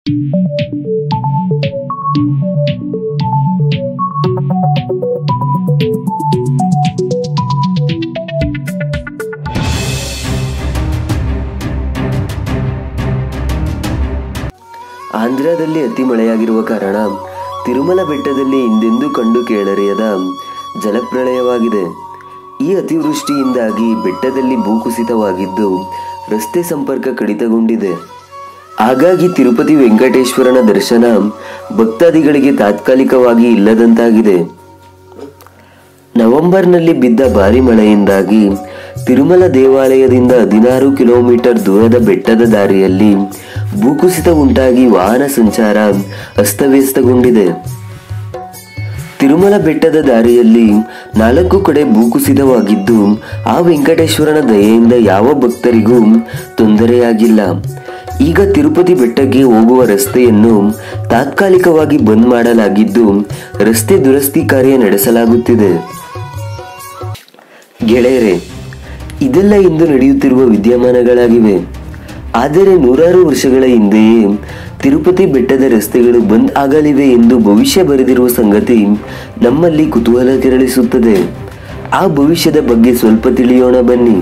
ಆಂಧ್ರದಲ್ಲಿ ಅತಿ ಮಳೆಯಾಗಿರುವ ಕಾರಣ ತಿರುಮಲ ಬೆಟ್ಟದಲ್ಲಿ ಹಿಂದೆಂದೂ ಕಂಡು ಕೇಳರಿಯದ ಜಲಪ್ರಳಯವಾಗಿದೆ ಈ ಅತಿವೃಷ್ಟಿಯಿಂದಾಗಿ ಬೆಟ್ಟದಲ್ಲಿ ಭೂಕುಸಿತವಾಗಿದ್ದು ರಸ್ತೆ ಸಂಪರ್ಕ ಕಡಿತಗೊಂಡಿದೆ ಹಾಗಾಗಿ ತಿರುಪತಿ ವೆಂಕಟೇಶ್ವರನ ದರ್ಶನ ಭಕ್ತಾದಿಗಳಿಗೆ ತಾತ್ಕಾಲಿಕವಾಗಿ ಇಲ್ಲದಂತಾಗಿದೆ ನವೆಂಬರ್ನಲ್ಲಿ ಬಿದ್ದ ಭಾರಿ ಮಳೆಯಿಂದಾಗಿ ತಿರುಮಲ ದೇವಾಲಯದಿಂದ ಹದಿನಾರು ಕಿಲೋಮೀಟರ್ ದೂರದ ಬೆಟ್ಟದ ದಾರಿಯಲ್ಲಿ ಭೂಕುಸಿತ ಉಂಟಾಗಿ ವಾಹನ ಸಂಚಾರ ಅಸ್ತವ್ಯಸ್ತಗೊಂಡಿದೆ ತಿರುಮಲ ಬೆಟ್ಟದ ದಾರಿಯಲ್ಲಿ ನಾಲ್ಕು ಕಡೆ ಭೂಕುಸಿತವಾಗಿದ್ದು ಆ ವೆಂಕಟೇಶ್ವರನ ದಯೆಯಿಂದ ಯಾವ ಭಕ್ತರಿಗೂ ತೊಂದರೆಯಾಗಿಲ್ಲ ಈಗ ತಿರುಪತಿ ಬೆಟ್ಟಕ್ಕೆ ಹೋಗುವ ರಸ್ತೆಯನ್ನು ತಾತ್ಕಾಲಿಕವಾಗಿ ಬಂದ್ ಮಾಡಲಾಗಿದ್ದು ರಸ್ತೆ ದುರಸ್ತಿ ಕಾರ್ಯ ನಡೆಸಲಾಗುತ್ತಿದೆ ಗೆಳೆಯರೆ ಇದೆಲ್ಲ ಇಂದು ನಡೆಯುತ್ತಿರುವ ವಿದ್ಯಮಾನಗಳಾಗಿವೆ ಆದರೆ ನೂರಾರು ವರ್ಷಗಳ ಹಿಂದೆಯೇ ತಿರುಪತಿ ಬೆಟ್ಟದ ರಸ್ತೆಗಳು ಬಂದ್ ಆಗಲಿವೆ ಎಂದು ಭವಿಷ್ಯ ಬರೆದಿರುವ ಸಂಗತಿ ನಮ್ಮಲ್ಲಿ ಕುತೂಹಲ ಕೆರಳಿಸುತ್ತದೆ ಆ ಭವಿಷ್ಯದ ಬಗ್ಗೆ ಸ್ವಲ್ಪ ತಿಳಿಯೋಣ ಬನ್ನಿ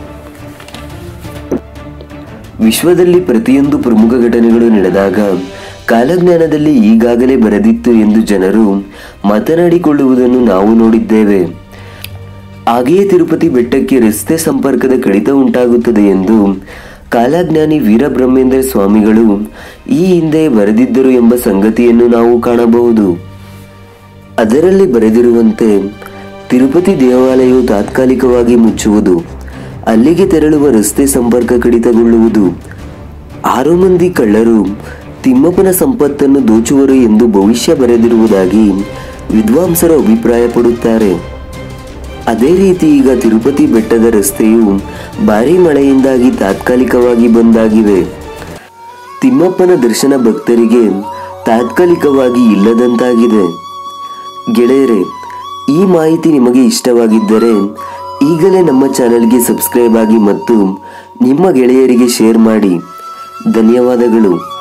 ವಿಶ್ವದಲ್ಲಿ ಪ್ರತಿಯೊಂದು ಪ್ರಮುಖ ಘಟನೆಗಳು ನಡೆದಾಗ ಕಾಲಜ್ಞಾನದಲ್ಲಿ ಈಗಾಗಲೇ ಬರೆದಿತ್ತು ಎಂದು ಜನರು ಮಾತನಾಡಿಕೊಳ್ಳುವುದನ್ನು ನಾವು ನೋಡಿದ್ದೇವೆ ಹಾಗೆಯೇ ತಿರುಪತಿ ಬೆಟ್ಟಕ್ಕೆ ರಸ್ತೆ ಸಂಪರ್ಕದ ಕಡಿತ ಉಂಟಾಗುತ್ತದೆ ಎಂದು ಕಾಲಜ್ಞಾನಿ ವೀರಬ್ರಹ್ಮೇಂದ್ರ ಸ್ವಾಮಿಗಳು ಈ ಹಿಂದೆ ಬರೆದಿದ್ದರು ಎಂಬ ಸಂಗತಿಯನ್ನು ನಾವು ಕಾಣಬಹುದು ಅದರಲ್ಲಿ ಬರೆದಿರುವಂತೆ ತಿರುಪತಿ ದೇವಾಲಯವು ತಾತ್ಕಾಲಿಕವಾಗಿ ಮುಚ್ಚುವುದು ಅಲ್ಲಿಗೆ ತೆರಳುವ ರಸ್ತೆ ಸಂಪರ್ಕ ಕಡಿತಗೊಳ್ಳುವುದು ಆರು ಮಂದಿ ಕಳ್ಳರು ತಿಮ್ಮಪ್ಪನ ಸಂಪತ್ತನ್ನು ದೋಚುವರು ಎಂದು ಭವಿಷ್ಯ ಬರೆದಿರುವುದಾಗಿ ವಿದ್ವಾಂಸರು ಅಭಿಪ್ರಾಯಪಡುತ್ತಾರೆ ಅದೇ ರೀತಿ ಈಗ ತಿರುಪತಿ ಬೆಟ್ಟದ ರಸ್ತೆಯು ಭಾರೀ ಮಳೆಯಿಂದಾಗಿ ತಾತ್ಕಾಲಿಕವಾಗಿ ಬಂದಾಗಿವೆ ತಿಮ್ಮಪ್ಪನ ದರ್ಶನ ಭಕ್ತರಿಗೆ ತಾತ್ಕಾಲಿಕವಾಗಿ ಇಲ್ಲದಂತಾಗಿದೆ ಗೆಳೆಯರೆ ಈ ಮಾಹಿತಿ ನಿಮಗೆ ಇಷ್ಟವಾಗಿದ್ದರೆ ಈಗಲೇ ನಮ್ಮ ಚಾನೆಲ್ಗೆ ಸಬ್ಸ್ಕ್ರೈಬ್ ಆಗಿ ಮತ್ತು ನಿಮ್ಮ ಗೆಳೆಯರಿಗೆ ಶೇರ್ ಮಾಡಿ ಧನ್ಯವಾದಗಳು